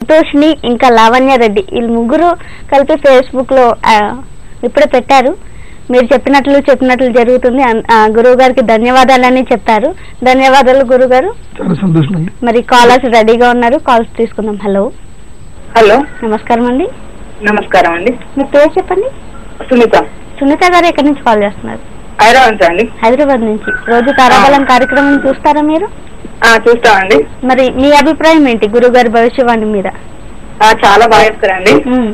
సంతోష్ని ఇంకా లావణ్య రెడ్డి వీళ్ళు ముగ్గురు కలిపి ఫేస్బుక్ లో ఆ, ఇప్పుడే పెట్టారు మీరు చెప్పినట్లు చెప్పినట్లు జరుగుతుంది అన్- ఆ, గురువు గారికి ధన్యవాదాలని చెప్పారు ధన్యవాదాలు గురువు గారు చాలా సంతోషం అండి మరి కాలర్స్ రెడీగా ఉన్నారు కాల్స్ తీసుకుందాం హలో హలో నమస్కారం అండి నమస్కారం అండి మీ పేరు చెప్పండి సునీత సునీత గారు ఎక్కడి నుంచి కాల్ చేస్తున్నారు హైదరాబాద్ నుంచి అండి హైదరాబాద్ నుంచి రోజు తారాబలం కార్యక్రమం చూస్తారా మీరు ఆ, చూస్తామండి మరి మీ అభిప్రాయం ఏంటి గురువు గారి భవిష్యవాణి మీద ఆ, చాలా బాగా చెప్తారండి ఉమ్.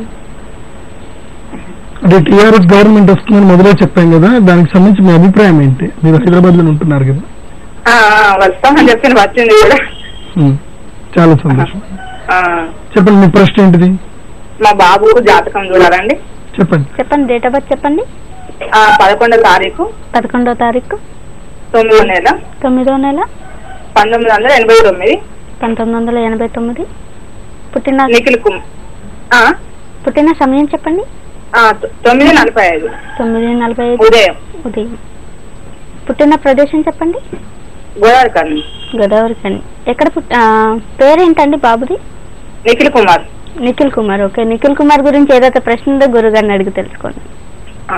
అంటే టీఆర్ఎస్ గవర్నమెంట్ వస్తుందని మొదలే చెప్పాం కదా దానికి సంబంధించి మీ అభిప్రాయం ఏంటి మీరు హైదరాబాద్ లో ఉంటున్నారు కదా ఆ, ఆ, వస్తామని చెప్పిన వచ్చింది కూడా ఉమ్, చాలా సంతోషం ఆ, చెప్పండి మీ ప్రశ్న ఏంటిది మా బాబుకు జాతకం చూడాలండి చెప్పండి చెప్పండి డేట్ ఆఫ్ బర్త్ చెప్పండి ఆ, పదకొండో తారీఖు పదకొండో తారీఖు తొమ్మిదో నెల తొమ్మిదో నెల పంతొమ్మిది వందల ఎనభై తొమ్మిది పంతొమ్మిది వందల ఎనభై తొమ్మిది పుట్టిన నిఖిల్ కుమ్ ఆ, పుట్టిన సమయం చెప్పండి ఆ, తొ- తొమ్మిది నలభై ఐదు తొమ్మిది నలభై ఐదు ఉదయం ఉదయం పుట్టిన ప్రదేశం చెప్పండి గోదావరి కన్ను గోదావరి కని ఎక్కడ పుట్ ఆ, పేరేంటండి బాబుది నిఖిల్ కుమార్ నిఖిల్ కుమార్ ఓకే నిఖిల్ కుమార్ గురించి ఏదైతే ప్రశ్న ఉందో గురుగారిని అడిగి తెలుసుకోండి ఆ,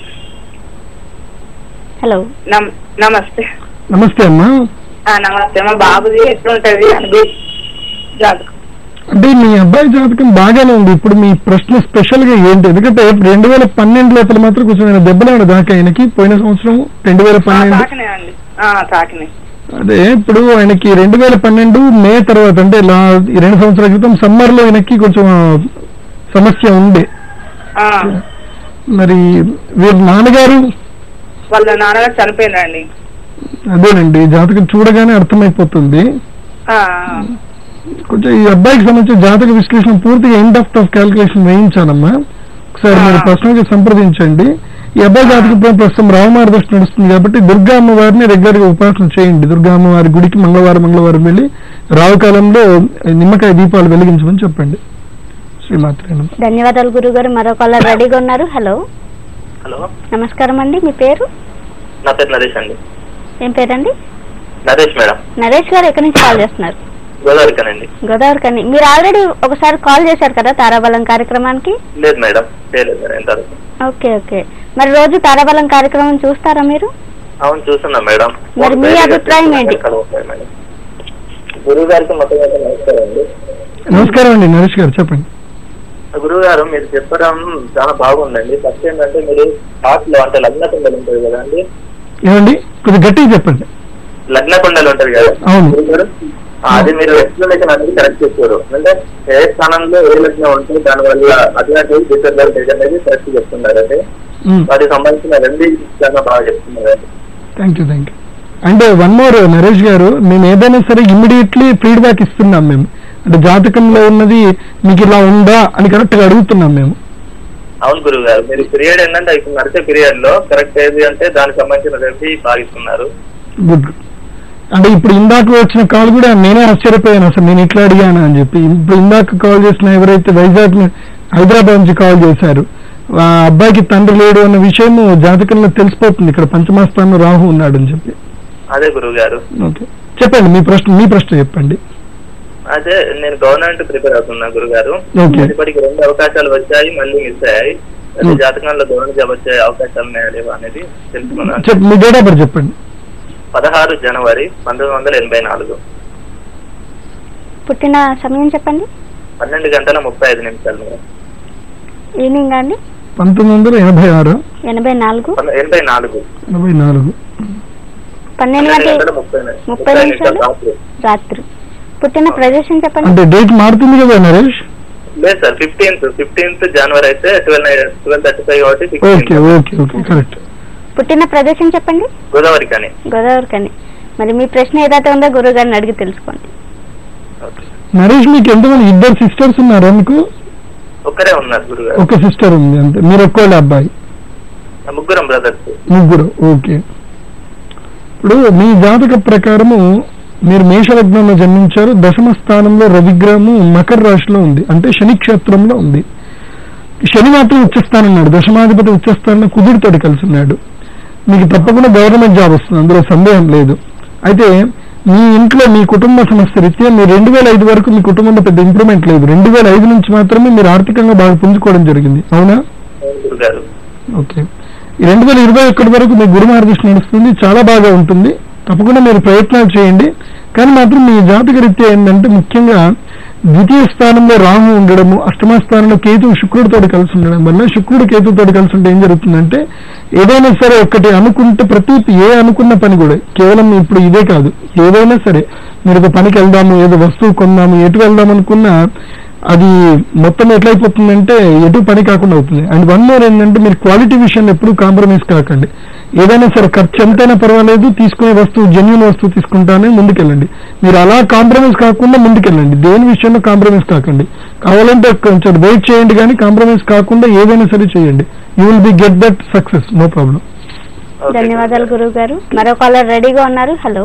హలో నమ్- నమస్తే నమస్తే అమ్మా ఆ, నమస్తే మా బాబుది ఎట్లుంటది అని జాతకం అంటే మీ అబ్బాయి జాతకం బాగానే ఉంది ఇప్పుడు మీ ప్రశ్న స్పెషల్ గా ఏంటి ఎందుకంటే రెండు వేల పన్నెండు లోపల మాత్రం కొంచెం ఆయన దెబ్బలాడు దాకా ఆయనకి పోయిన సంవత్సరం రెండు వేల ఆ, పన్నెండు తాకినాయి అండి ఆ, తాకినాయి అదే ఇప్పుడు ఆయనకి రెండు వేల పన్నెండు మే తర్వాత అంటే లా ఈ రెండు సంవత్సరాల క్రితం సమ్మర్ లో ఆయనకి కొంచెం ఆ, సమస్య ఉండే ఆ, మరి వీరి నాన్నగారు వాళ్ళ నాన్నగారు చనిపోయినండి అదేనండి జాతకం చూడగానే అర్థమైపోతుంది ఆ, కొంచెం ఈ అబ్బాయికి సంబంధించిన జాతక విశ్లేషణ పూర్తిగా ఎండ్ ఆఫ్ ఆఫ్ క్యాల్కులేషన్ వేయించానమ్మా ఒకసారి మీరు ఆ. పర్సనల్ గా సంప్రదించండి ఈ అబ్బాయి జాతకం ప్రస్తుతం రావమార దృష్టి నడుస్తుంది కాబట్టి దుర్గా అమ్మవారిని రెగ్యులర్ గా ఉపాసన చేయండి దుర్గా అమ్మవారి గుడికి మంగళవారం మంగళవారం వెళ్ళి రావుకాలంలో నిమ్మకాయ దీపాలు వెలిగించమని చెప్పండి శ్రీమాత్రే నమః. ధన్యవాదాలు గురుగారు మరో కాలర్ రెడీగా ఉన్నారు హలో హలో నమస్కారం అండి మీ పేరు నా పేరు నరేష్ అండి ఏం పేరండి నరేష్ మేడం నరేష్ గారు ఎక్కడి నుంచి కాల్ చేస్తున్నారు గోదావరికనండి గోదావరి కని మీరు ఆల్రెడీ ఒకసారి కాల్ చేశారు కదా తారాబలం కార్యక్రమానికి లేదు మేడం చేయలేదు మేడం ఇంతవరకు ఓకే ఓకే మరి రోజు తారాబలం కార్యక్రమం చూస్తారా మీరు అవును చూస్తున్నా మేడం మరి మీ అభిప్రాయం ఏంటి? కలవట్లేదు మేడం గురువు గారికి మొత్తం అయితే నమస్కారం అండి నమస్కారం అండి నరేష్ గారు చెప్పండి గురువు గారు మీరు చెప్పడం చాలా బాగుందండి ఫస్ట్ ఏంటంటే మీరు హార్ట్ లో అంటే లగ్న కుండలు ఉంటుంది కదా అండి ఏమండి కొద్దిగా గట్టిగా చెప్పండి లగ్న కుండలు ఉంటుంది కదా అవును. గురువు గారు ఆ, అది మీరు ఎక్స్ప్లెనేషన్ అనేది కరెక్ట్ చెప్పారు అంటే ఏ స్థానంలో ఏ లగ్నం ఉంటే దాని వల్ల అటువంటి డిసడ్వాంటేజ్ అనేది కరెక్ట్ చెప్తున్నారండి వాటికి సంబంధించిన రెండు చాలా బాగా చెప్తున్నారండి థ్యాంక్ యూ థ్యాంక్ యూ అంటే వన్ మోర్ నరేష్ గారు మేము ఏదైనా సరే ఇమ్మీడియట్లీ ఫీడ్బ్యాక్ ఇస్తున్నాం మేము అంటే జాతకంలో ఉన్నది మీకు ఇలా ఉందా అని కరెక్ట్ గా అడుగుతున్నాం మేము అవును గురువు గారు మీరు పీరియడ్ ఏంటంటే ఇప్పుడు నడిచే పీరియడ్ లో కరెక్ట్ ఏది అంటే దానికి సంబంధించిన రెమెడీ భావిస్తున్నారు గుడ్ అంటే ఇప్పుడు ఇందాక వచ్చిన కాల్ కూడా నేనే ఆశ్చర్యపోయాను అసలు నేను ఇట్లా అడిగాను అని చెప్పి ఇప్పుడు ఇందాక కాల్ చేసిన ఎవరైతే వైజాగ్ ని- హైదరాబాద్ నుంచి కాల్ చేశారు ఆ అబ్బాయికి తండ్రి లేడు అన్న విషయం జాతకంలో తెలిసిపోతుంది ఇక్కడ పంచమాస్థానంలో రాహు ఉన్నాడు అని చెప్పి అదే గురువు గారు ఓకే చెప్పండి మీ ప్రశ్న మీ ప్రశ్న చెప్పండి అదే నేను గవర్నమెంట్ ప్రిపేర్ అవుతున్నా గురువు గారు Okay. ఇప్పటికి రెండు అవకాశాలు వచ్చాయి మళ్ళీ మిస్ అయ్యాయి అదే Okay. జాతకంలో గవర్నమెంట్ జాబ్ వచ్చే అవకాశాలు ఉన్నాయా లేవా అనేది తెలుసుకున్నాను చెప్ప మీ డేట్ ఆఫ్ బర్త్ చెప్పండి పదహారు జనవరి పంతొమ్మిది వందల ఎనభై నాలుగు పుట్టిన సమయం చెప్పండి పన్నెండు గంటల ముప్పై ఐదు నిమిషాలు మేడం ఈవినింగ్ అండి పంతొమ్మిది వందల ఎనభై ఆరు ఎనభై నాలుగు పన్న- ఎనభై నాలుగు ఎనభై నాలుగు పన్నెండు పన్నెండు గంటల గంటల ముప్పై ని- ముప్పై ముప్పై నిమిషాలు నిమిషాలు? రాత్రి రాత్రి పుట్టిన ప్రదేశం చెప్పండి అంటే డేట్ మారుతుంది కదా నరేష్ లేదు సార్ ఫిఫ్టీన్త్ ఫిఫ్టీన్త్ జనవరి అయితే ట్వెల్వ్ ట్వెల్వ్ థర్టీ ఫైవ్ కాబట్టి okay 16th. Okay okay correct పుట్టిన ప్రదేశం చెప్పండి గోదావరి కానీ గోదావరి కని మరి మీ ప్రశ్న ఏదైతే ఉందో గురువు గారిని అడిగి తెలుసుకోండి నరేష్ మీకు ఎంతమంది ఇద్దరు సిస్టర్స్ ఉన్నారా మీకు ఒక్కరే ఉన్నారు గురుగారు ఒక సిస్టర్ ఉంది అంతే మీరు ఒక్కళ్ళ అబ్బాయి ముగ్గురం బ్రదర్స్ ముగ్గురు ఓకే ఇప్పుడు మీ జాతక ప్రకారము మీరు మేషలగ్నంలో జన్మించారు దశమ స్థానంలో రవిగ్రహము మకర రాశిలో ఉంది అంటే శని క్షేత్రంలో ఉంది శని మాత్రం ఉచ్చస్థానన్నాడు దశమాధిపతి ఉచ్చస్థానంలో కుదురుతోటి కలిసి ఉన్నాడు మీకు తప్పకుండా గవర్నమెంట్ జాబ్ వస్తుంది అందులో సందేహం లేదు అయితే మీ ఇంట్లో మీ కుటుంబ సమస్య రీత్యా మీరు రెండు వేల ఐదు వరకు మీ కుటుంబంలో పెద్ద ఇంప్రూవ్మెంట్ లేదు రెండు వేల ఐదు నుంచి మాత్రమే మీరు ఆర్థికంగా బాగా పుంజుకోవడం జరిగింది అవునా గురుగారు ఓకే ఈ రెండు వేల ఇరవై ఒకటి వరకు మీ గురు మార్గదర్శనం నడుస్తుంది చాలా బాగా ఉంటుంది తప్పకుండా మీరు ప్రయత్నాలు చేయండి కానీ మాత్రం మీ జాతక రీత్యా ఏంటంటే ముఖ్యంగా ద్వితీయ స్థానంలో రాహు ఉండడము అష్టమ స్థానంలో కేతు శుక్రుడితో కలిసి ఉండడం వల్ల శుక్రుడు కేతుతో కలిసి ఉంటే ఏం జరుగుతుందంటే ఏదైనా సరే ఒకటి అనుకుంటే ప్రతి ఏ అనుకున్న పని కూడా కేవలం ఇప్పుడు ఇదే కాదు ఏదైనా సరే మీరు ఒక పనికి వెళ్దాము ఏదో వస్తువు కొందాము ఎటు వెళ్దాం అనుకున్నా అది మొత్తం ఎట్లయిపోతుందంటే ఎటు పని కాకుండా అవుతుంది అండ్ వన్ మోర్ ఏంటంటే మీరు క్వాలిటీ విషయంలో ఎప్పుడు కాంప్రమైజ్ కాకండి ఏదైనా సరే ఖర్చు ఎంతైనా పర్వాలేదు తీసుకునే వస్తువు జెన్యున్ వస్తువు తీసుకుంటానే ముందుకెళ్ళండి మీరు అలా కాంప్రమైజ్ కాకుండా ముందుకెళ్ళండి దేని విషయంలో కాంప్రమైజ్ కాకండి కావాలంటే కొంచెం వెయిట్ చేయండి కానీ కాంప్రమైజ్ కాకుండా ఏదైనా సరే చేయండి you will be get that success no problem okay. ధన్యవాదాలు గురువు గారు మరో కాలర్ రెడీగా ఉన్నారు హలో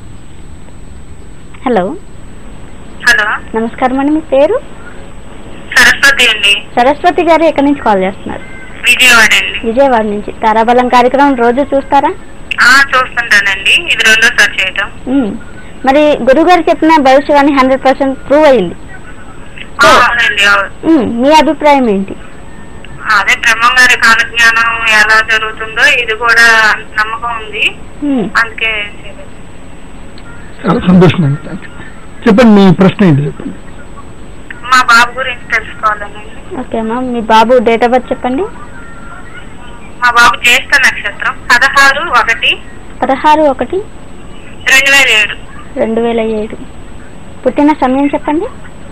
హలో హలో నమస్కారం అండి మీ పేరు సరస్వతి అండి సరస్వతి గారు ఎక్కడి నుంచి కాల్ చేస్తున్నారు విజయవాడ అండి విజయవాడ నుంచి తారాబలం కార్యక్రమం రోజు చూస్తారా ఆ చూస్తుంటానండి ఇది రెండోసారి చేయటం ఉమ్. మరి గురువు గారు చెప్పిన భవిష్యవాణి హండ్రెడ్ పర్సెంట్ ప్రూవ్ అయింది ఆ, అవునండి అవును. ఉమ్, మీ అభిప్రాయం ఏంటి అదే బ్రహ్మం గారి కాలజ్ఞానం ఎలా జరుగుతుందో ఇది కూడా నమ్మకం ఉంది ఉమ్. అందుకే చేయలేదు. చాలా సంతోషం అండి థ్యాంక్ యూ చెప్పండి మీ ప్రశ్న ఏంటి చెప్పండి మా బాబు గురించి తెలుసుకోవాలండి ఓకే అమ్మా మీ బాబు డేట్ ఆఫ్ బర్త్ చెప్పండి మా బాబు జ్యేష్ఠ నక్షత్రం పదహారు ఒకటి పదహారు ఒకటి రెండు వేల ఏడు రెండు వేల ఏడు పుట్టిన సమయం చెప్పండి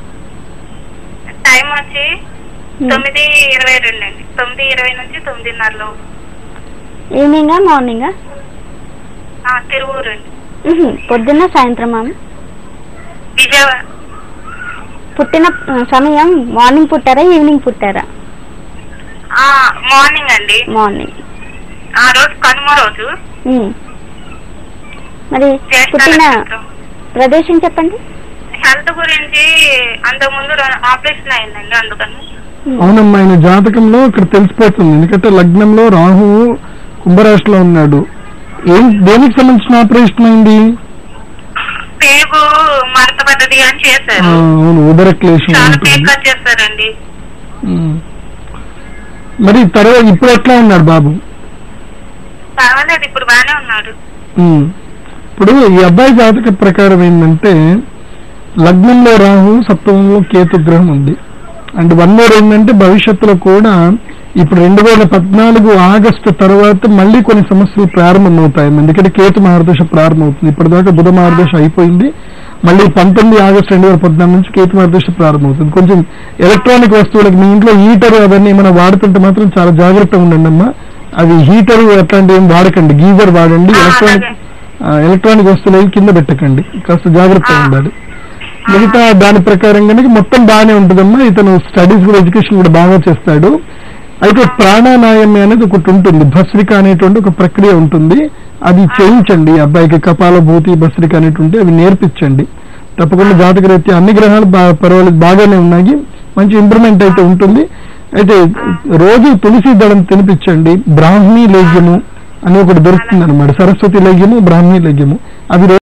టైం వచ్చి ఉమ్. తొమ్మిది ఇరవై రెండు అండి తొమ్మిది ఇరవై నుంచి తొమ్మిదిన్నరలో ఈవినింగా మార్నింగా ఆ, తిరువూరు అండి ఉహు, పొద్దున్న సాయంత్రం అమ్మ విజయవాడ పుట్టిన ఆ, సమయం మార్నింగ్ పుట్టారా ఈవినింగ్ పుట్టారా ఆ, మార్నింగ్ అండి మార్నింగ్ ఆ రోజు కనుమ రోజు ఉమ్. మరి జ్యేష్ఠ పుట్టిన నక్షత్రం ప్రదేశం చెప్పండి హెల్త్ గురించి అంతకు ముందు ఆపరేషన్ అయిందండి అందుకని ఉమ్. అవునమ్మా ఆయన జాతకంలో ఇక్కడ తెలిసిపోతుంది ఎందుకంటే లగ్నంలో రాహువు కుంభరాశిలో ఉన్నాడు ఏం దేనికి సంబంధించిన ఆపరేషన్ అయింది పేగు మడత పద్ధతి అని ఆ, చేశారు అవును ఉదర క్లేశం చాలా ఉంటుంది పేగ్ కట్ చేస్తారండి ఉమ్. మరి తర్వాత ఇప్పుడు ఎట్లా ఉన్నాడు బాబు పర్వాలేదు ఇప్పుడు బాగానే ఉన్నాడు ఉమ్. ఇప్పుడు ఈ అబ్బాయి జాతక ప్రకారం ఏంటంటే లగ్నంలో రాహు సప్తమంలో కేతు గ్రహం ఉంది అండ్ వన్ మోర్ ఏంటంటే భవిష్యత్తులో కూడా ఇప్పుడు రెండు వేల పద్నాలుగు ఆగస్టు తర్వాత మళ్ళీ కొన్ని సమస్యలు ప్రారంభమవుతాయి ఎందుకంటే కేతు మహారదశ ప్రారంభమవుతుంది ఇప్పటిదాకా బుధ మహారదశ అయిపోయింది మళ్ళీ పంతొమ్మిది ఆగస్టు రెండు వేల పద్నాలుగు నుంచి కేతు మహారదశ ప్రారంభమవుతుంది కొంచెం ఎలక్ట్రానిక్ వస్తువులకు మీ ఇంట్లో హీటర్ అవన్నీ ఏమైనా వాడుతుంటే మాత్రం చాలా జాగ్రత్తగా ఉండండి అమ్మా అవి హీటర్ అట్లాంటివి ఏం వాడకండి గీజర్ వాడండి ఆ, ఎలక్ట్రానిక్ అలాగే. ఆ, ఎలక్ట్రానిక్ వస్తువులు ఏవి కింద పెట్టకండి కాస్త జాగ్రత్తగా ఆ. ఉండాలి మిగతా దాని ప్రకారం కనుక మొత్తం బాగానే ఉంటుందమ్మా ఇతను స్టడీస్ కూడా ఎడ్యుకేషన్ కూడా బాగా చేస్తాడు అయితే ప్రాణానాయం అనేది ఒకటి ఉంటుంది భస్రిక అనేటువంటి ఒక ప్రక్రియ ఉంటుంది అది చేయించండి ఈ అబ్బాయికి కపాలభూతి భస్రిక అనేటువంటి అవి నేర్పించండి తప్పకుండా జాతక రీత్యా అన్ని గ్రహాలు బా- పర్వాలేదు బాగానే ఉన్నాయి మంచి ఇంప్రూవ్మెంట్ అయితే ఉంటుంది అయితే రోజు తులసి దళం తినిపించండి బ్రాహ్మీ లేగ్యము అని ఒకటి దొరుకుతుంది అనమాట సరస్వతి లేగ్యము బ్రాహ్మీ లేగ్యము అవి